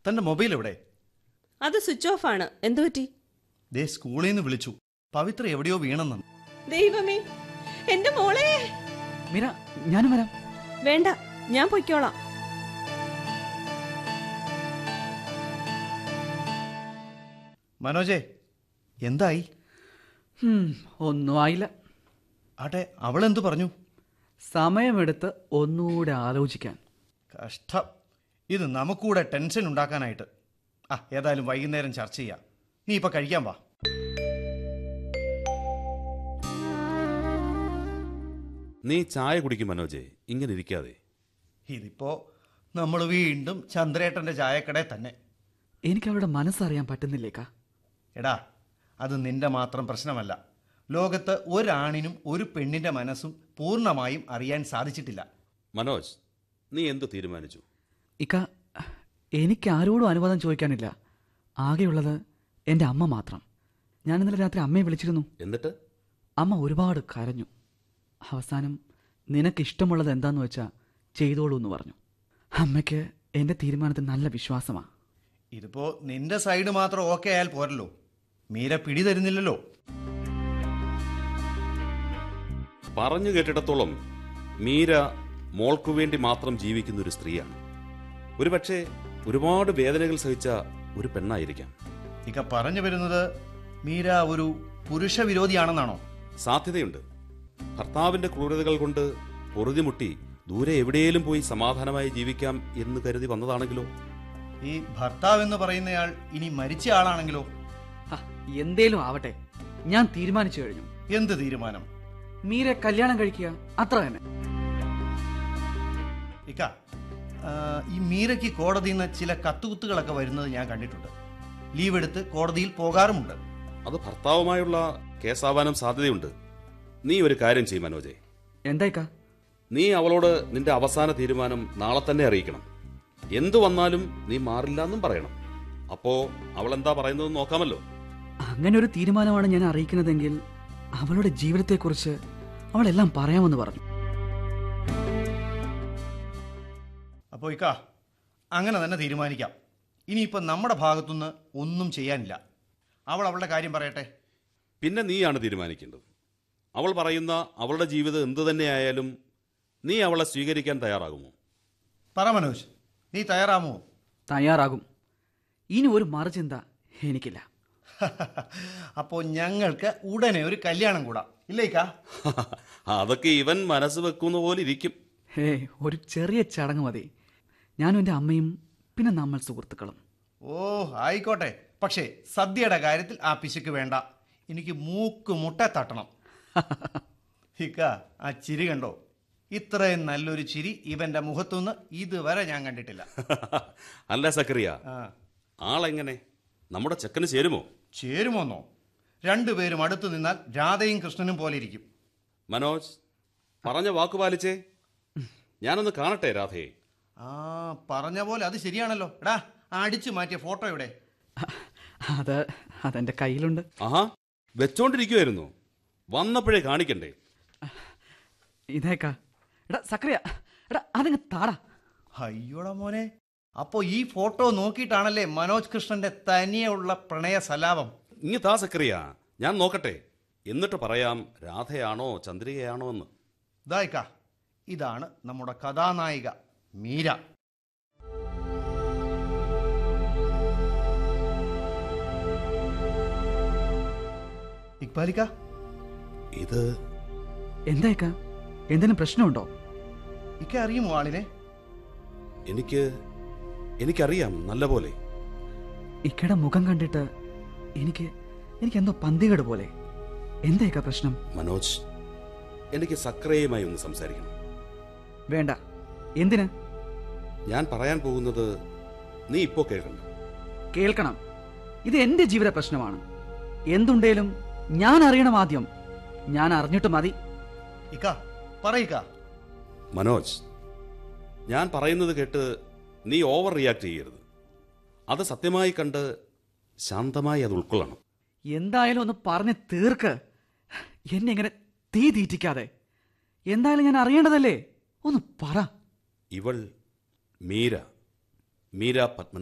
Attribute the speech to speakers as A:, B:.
A: തന്റെ മൊബൈൽ എവിടെ
B: അത് സ്വിച്ച് ഓഫ് ആണ് എന്തുപറ്റി
A: ദേ സ്കൂളിൽ നിന്ന് വിളിച്ചു പവിത്ര എവിടെയോ വീണെന്നു
B: ദൈവമേ എന്റെ മോളെ
C: മീര ഞാനും വരാം
B: വേണ്ട ഞാൻ പൊയ്ക്കോളാം
A: മനോജേ എന്തായി
C: ഹും, ഒന്നും ആയില്ല
A: ആട്ടെ അവളെന്തു പറഞ്ഞു
C: സമയമെടുത്ത് ഒന്നുകൂടെ ആലോചിക്കാൻ
A: കഷ്ടം ഇത് നമുക്കൂടെ ടെൻഷൻ ഉണ്ടാക്കാനായിട്ട് ആ ഏതായാലും വൈകുന്നേരം ചർച്ച ചെയ്യാം നീ ഇപ്പൊ കഴിക്കാൻ വാ
D: നീ ചായ കുടിക്കും മനോജെ ഇങ്ങനെ ഇരിക്കാതെ
A: ഇതിപ്പോ നമ്മൾ വീണ്ടും ചന്ദ്രേട്ടന്റെ ചായക്കടയിൽ തന്നെ
C: എനിക്ക് അവരുടെ മനസ്സറിയാൻ പറ്റുന്നില്ലേക്കാ
A: എടാ അത് നിന്റെ മാത്രം പ്രശ്നമല്ല ലോകത്ത് ഒരാണിനും ഒരു പെണ്ണിന്റെ മനസ്സും പൂർണ്ണമായും അറിയാൻ സാധിച്ചിട്ടില്ല
D: മനോജ് നീ എന്തു തീരുമാനിച്ചു
C: ഇക്ക എനിക്ക് ആരോടും അനുവാദം ചോദിക്കാനില്ല ആകെയുള്ളത് എൻ്റെ അമ്മ മാത്രം ഞാൻ ഇന്നലെ രാത്രി അമ്മയെ വിളിച്ചിരുന്നു
D: എന്നിട്ട്
C: അമ്മ ഒരുപാട് കരഞ്ഞു അവസാനം നിനക്ക് ഇഷ്ടമുള്ളത് എന്താന്ന് വെച്ചാൽ ചെയ്തോളൂ എന്ന് പറഞ്ഞു അമ്മയ്ക്ക് എൻ്റെ തീരുമാനത്തിൽ നല്ല വിശ്വാസമാണ്
A: ഇതിപ്പോ നിന്റെ സൈഡ് മാത്രം ഓക്കെ ആയാൽ പോരല്ലോ മീര പിടി തരുന്നില്ലല്ലോ
D: പറഞ്ഞു കേട്ടിടത്തോളം മീര മോൾക്കു വേണ്ടി മാത്രം ജീവിക്കുന്ന ഒരു സ്ത്രീയാണ് ഒരുപക്ഷെ ഒരുപാട് വേദനകൾ സഹിച്ച ഒരു പെണ്ണായിരിക്കാം
A: ഇക്ക പറഞ്ഞു വരുന്നത് മീര ഒരു പുരുഷ വിരോധിയാണെന്നാണോ
D: സാധ്യതയുണ്ട് ഭർത്താവിന്റെ ക്രൂരതകൾ കൊണ്ട് പൊറുതിമുട്ടി ദൂരെ എവിടെയെങ്കിലും പോയി സമാധാനമായി ജീവിക്കാം എന്ന് കരുതി വന്നതാണെങ്കിലോ
A: ഈ ഭർത്താവ് എന്ന് പറയുന്നയാൾ ഇനി മരിച്ച ആളാണെങ്കിലോ
C: ഹ, എന്തേലും ആവട്ടെ ഞാൻ തീരുമാനിച്ചു കഴിഞ്ഞു
A: എന്ത് തീരുമാനം
C: മീരെ കല്യാണം കഴിക്കുക അത്ര തന്നെ
A: ഇക്ക ആ, ഈ മീരയ്ക്ക് കോടതിയിൽ നിന്ന് ചില കത്തുകുത്തുകളൊക്കെ വരുന്നത് ഞാൻ കണ്ടിട്ടുണ്ട് ലീവ് എടുത്ത് കോടതിയിൽ പോകാറുമുണ്ട്
D: അത് ഭർത്താവുമായുള്ള കേസാവാനും സാധ്യതയുണ്ട് നീ ഒരു കാര്യം ചെയ്യും മനോജെ
C: എന്തായിക്കാ
D: നീ അവളോട് നിന്റെ അവസാന തീരുമാനം നാളെ തന്നെ അറിയിക്കണം എന്തു വന്നാലും നീ മാറില്ല എന്നും പറയണം അപ്പോ അവൾ എന്താ പറയുന്നത് നോക്കാമല്ലോ
C: അങ്ങനെ ഒരു തീരുമാനമാണ് ഞാൻ അറിയിക്കുന്നതെങ്കിൽ അവളുടെ ജീവിതത്തെക്കുറിച്ച് അവളെല്ലാം പറയാമെന്ന് പറഞ്ഞു
A: അപ്പോൾ ഇക്ക അങ്ങനെ തന്നെ തീരുമാനിക്കാം ഇനിയിപ്പോൾ നമ്മുടെ ഭാഗത്തുനിന്ന് ഒന്നും ചെയ്യാനില്ല അവൾ അവളുടെ കാര്യം പറയട്ടെ
D: പിന്നെ നീയാണ് തീരുമാനിക്കേണ്ടത് അവൾ പറയുന്ന അവളുടെ ജീവിതം എന്തു തന്നെയായാലും നീ അവളെ സ്വീകരിക്കാൻ തയ്യാറാകുമോ
A: പറ മനോജ് നീ തയ്യാറാമോ
C: തയ്യാറാകും ഇനി ഒരു മറുചിന്ത എനിക്കില്ല
A: അപ്പോൾ ഞങ്ങൾക്ക് ഉടനെ ഒരു കല്യാണം കൂടാം ഇല്ലേക്കാ
D: അതൊക്കെ ഇവൻ മനസ്സ് വെക്കുന്ന പോലെ ഇരിക്കും
C: ഹേ ഒരു ചെറിയ ചടങ്ങ് മതി ഞാനും എൻ്റെ അമ്മയും പിന്നെ നമ്മൾ സുഹൃത്തുക്കളും
A: ഓ ആയിക്കോട്ടെ പക്ഷേ സദ്യയുടെ കാര്യത്തിൽ ആ പിശുക്ക് വേണ്ട എനിക്ക് മൂക്ക് മുട്ട തട്ടണം ഇക്ക ആ ചിരി കണ്ടോ ഇത്രയും നല്ലൊരു ചിരി ഇവന്റെ മുഖത്തുനിന്ന് ഇതുവരെ ഞാൻ കണ്ടിട്ടില്ല
D: അല്ല സക്കറിയ
A: ആ
D: ആളെങ്ങനെ നമ്മുടെ ചെക്കന് ചേരുമോ
A: ചേരുമോന്നോ രണ്ടുപേരും അടുത്തു നിന്നാൽ രാധയും കൃഷ്ണനും പോലെ ഇരിക്കും
D: മനോജ് പറഞ്ഞ വാക്ക് പാലിച്ചേ ഞാനൊന്ന് കാണട്ടെ രാധയെ
A: ആ പറഞ്ഞ പോലെ അത് ശരിയാണല്ലോ എടാ ആ അടിച്ചു മാറ്റിയ ഫോട്ടോ ഇവിടെ
C: അത് അതെൻ്റെ കയ്യിലുണ്ട്
D: ആഹാ വെച്ചോണ്ടിരിക്കുമായിരുന്നു വന്നപ്പോഴേ കാണിക്കണ്ടേ
C: ഇതേക്കാ എടാ സക്രിയ എടാ അതങ്ങ് താടാ
A: അയ്യോടാ മോനെ അപ്പോ ഈ ഫോട്ടോ നോക്കിയിട്ടാണല്ലേ മനോജ് കൃഷ്ണന്റെ തനിയുള്ള പ്രണയ സലാപം
D: ഇങ്ങ് താ സക്കറിയ ഞാൻ നോക്കട്ടെ എന്നിട്ട് പറയാം രാധയാണോ ചന്ദ്രികയാണോ എന്ന്
A: ഇതായിക്ക ഇതാണ് നമ്മുടെ കഥാനായിക മീര ഇക്ബാലിക്ക
D: ഇത്
C: എന്തായിക്കാ എന്തെങ്കിലും പ്രശ്നമുണ്ടോ
A: ഇക്ക അറിയുമോ ആളിനെ
D: എനിക്ക് എനിക്കറിയാം നല്ല പോലെ
C: ഇക്കയുടെ മുഖം കണ്ടിട്ട് എനിക്ക് എനിക്ക് എന്തോ പന്തികേട് പോലെ എന്തായിക്കാ പ്രശ്നം
D: മനോജ് എനിക്ക് സക്രയുമായി ഒന്ന് സംസാരിക്കണം
C: വേണ്ട എന്തിന്
D: ഞാൻ പറയാൻ പോകുന്നത് നീ ഇപ്പോ കേൾക്കണ്ട
C: കേൾക്കണം ഇത് എന്റെ ജീവിത പ്രശ്നമാണ് എന്തുണ്ടേലും ഞാൻ അറിയണം ആദ്യം ഞാൻ അറിഞ്ഞിട്ട് മതി
A: ഇക്ക പറയിക്ക
D: മനോജ് ഞാൻ പറയുന്നത് കേട്ട് നീ ഓവർ റിയാക്ട് ചെയ്യരുത് അത് സത്യമായി കണ്ട് ശാന്തമായി അത് ഉൾക്കൊള്ളണം
C: എന്തായാലും ഒന്ന് പറഞ്ഞ് തീർക്ക് എന്നെ ഇങ്ങനെ തീ തീറ്റിക്കാതെ എന്തായാലും ഞാൻ അറിയേണ്ടതല്ലേ ഒന്ന് പറ
D: ഇവൾ മീര മീര പത്മൻ